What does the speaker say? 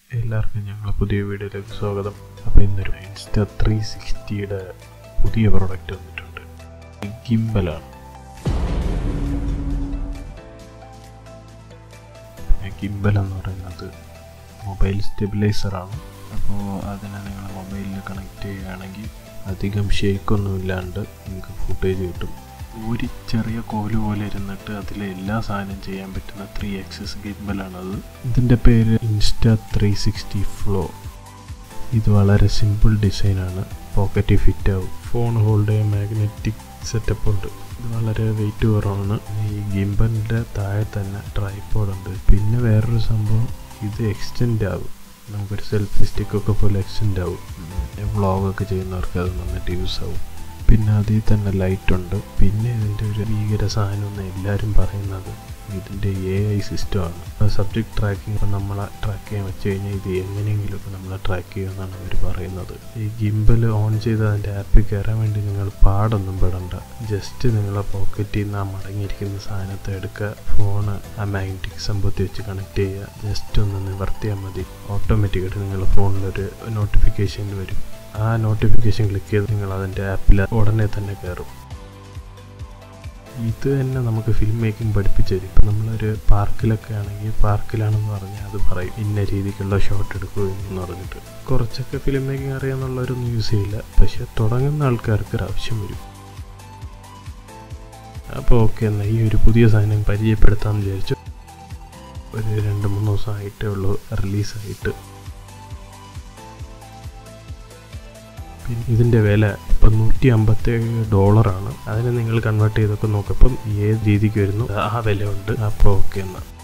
എല്ലാവർക്കും ഞങ്ങളെ പുതിയ വീഡിയോയിലേക്ക് സ്വാഗതം അപ്പോൾ ഇന്നൊരു ഇൻസ്റ്റ ത്രീ സിക്സ്റ്റിയുടെ പുതിയ പ്രോഡക്റ്റ് വന്നിട്ടുണ്ട് ഗിംബലാണ് ഗിംബൽ എന്ന് പറയുന്നത് മൊബൈൽ സ്റ്റെബിലൈസറാണ് അപ്പോൾ അതിനെ നിങ്ങൾ മൊബൈലിൽ കണക്ട് ചെയ്യുകയാണെങ്കിൽ അധികം ഷേക്കൊന്നും ഇല്ലാണ്ട് നിങ്ങൾക്ക് ഫുട്ടേജ് കിട്ടും ഒരു ചെറിയ കോല് പോലെ ഇരുന്നിട്ട് അതിലെ എല്ലാ സാധനം ചെയ്യാൻ പറ്റുന്ന ത്രീ എക്സസ് ഗിംബലാണത് ഇതിൻ്റെ പേര് ഇൻസ്റ്റ ത്രീ സിക്സ്റ്റി ഫ്ലോ ഇത് വളരെ സിമ്പിൾ ഡിസൈനാണ് പോക്കറ്റിൽ ഫിറ്റ് ആവും ഫോൺ ഹോൾഡ് ചെയ്യാൻ മാഗ്നറ്റിക് സെറ്റപ്പ് ഉണ്ട് ഇത് വളരെ വെയിറ്റ് കുറവാണ് ഈ ഗിംബലിൻ്റെ താഴെ തന്നെ ട്രൈപ്പോഡ് ഉണ്ട് പിന്നെ വേറൊരു സംഭവം ഇത് എക്സ്റ്റെൻഡ് ആവും നമുക്കൊരു സെൽഫി സ്റ്റിക്കൊക്കെ പോലെ എക്സ്റ്റെൻഡ് ആവും വ്ളോഗൊക്കെ ചെയ്യുന്നവർക്ക് അത് നന്നായിട്ട് യൂസ് ആവും പിന്നെ അതിൽ തന്നെ ലൈറ്റ് ഉണ്ട് പിന്നെ ഇതിൻ്റെ ഒരു ഭീകര സാധനം എന്ന് എല്ലാവരും പറയുന്നത് ഇതിൻ്റെ എ ഐ സിസ്റ്റമാണ് സബ്ജക്ട് ട്രാക്കിംഗ് ഇപ്പം നമ്മളെ ട്രാക്ക് ചെയ്യാൻ വെച്ച് കഴിഞ്ഞാൽ ഇത് എങ്ങനെയെങ്കിലുമൊക്കെ നമ്മളെ ട്രാക്ക് ചെയ്യുമെന്നാണ് അവർ പറയുന്നത് ഈ ഗിംബൽ ഓൺ ചെയ്ത് അതിൻ്റെ ആപ്പിൽ കയറാൻ വേണ്ടി നിങ്ങൾ പാടൊന്നും പെടണ്ട ജസ്റ്റ് നിങ്ങളെ പോക്കറ്റിൽ നിന്ന് ആ മടങ്ങിയിരിക്കുന്ന സാധനത്തെ എടുക്കുക ഫോണ് ആ മാഗ്നറ്റിക് സംഭവത്തിൽ വെച്ച് കണക്ട് ചെയ്യുക ജസ്റ്റ് ഒന്ന് നിവർത്തിയാൽ മതി ഓട്ടോമാറ്റിക്കായിട്ട് നിങ്ങളുടെ ഫോണിലൊരു നോട്ടിഫിക്കേഷൻ വരും ആ നോട്ടിഫിക്കേഷൻ ക്ലിക്ക് ചെയ്ത് നിങ്ങൾ അതിൻ്റെ ആപ്പിൽ ഉടനെ തന്നെ കയറും ഇത് തന്നെ നമുക്ക് ഫിലിം മേക്കിംഗ് പഠിപ്പിച്ചു തരും ഇപ്പം നമ്മളൊരു പാർക്കിലൊക്കെ ആണെങ്കിൽ പാർക്കിലാണെന്ന് പറഞ്ഞാൽ അത് പറയും ഇന്ന രീതിക്കുള്ള ഷോട്ട് എടുക്കൂ എന്ന് പറഞ്ഞിട്ട് കുറച്ചൊക്കെ ഫിലിം മേക്കിംഗ് അറിയാമെന്നുള്ളവരൊന്നും യൂസ് ചെയ്യില്ല പക്ഷെ തുടങ്ങുന്ന ആൾക്കാർക്ക് ഒരു ആവശ്യം വരും അപ്പോൾ ഓക്കെ എന്നാൽ ഈ ഒരു പുതിയ സാധനം പരിചയപ്പെടുത്താമെന്ന് വിചാരിച്ചു ഒരു രണ്ട് മൂന്ന് ദിവസമായിട്ടേ ഉള്ളൂ റിലീസായിട്ട് പിന്നെ ഇതിൻ്റെ വില ഇപ്പം നൂറ്റി അമ്പത്തേഴ് ഡോളറാണ് അതിനെ നിങ്ങൾ കൺവേർട്ട് ചെയ്തൊക്കെ നോക്കപ്പം ഏത് രീതിക്ക് വരുന്നു ആ വില ഉണ്ട് അപ്പോൾ ഓക്കെ എന്നാൽ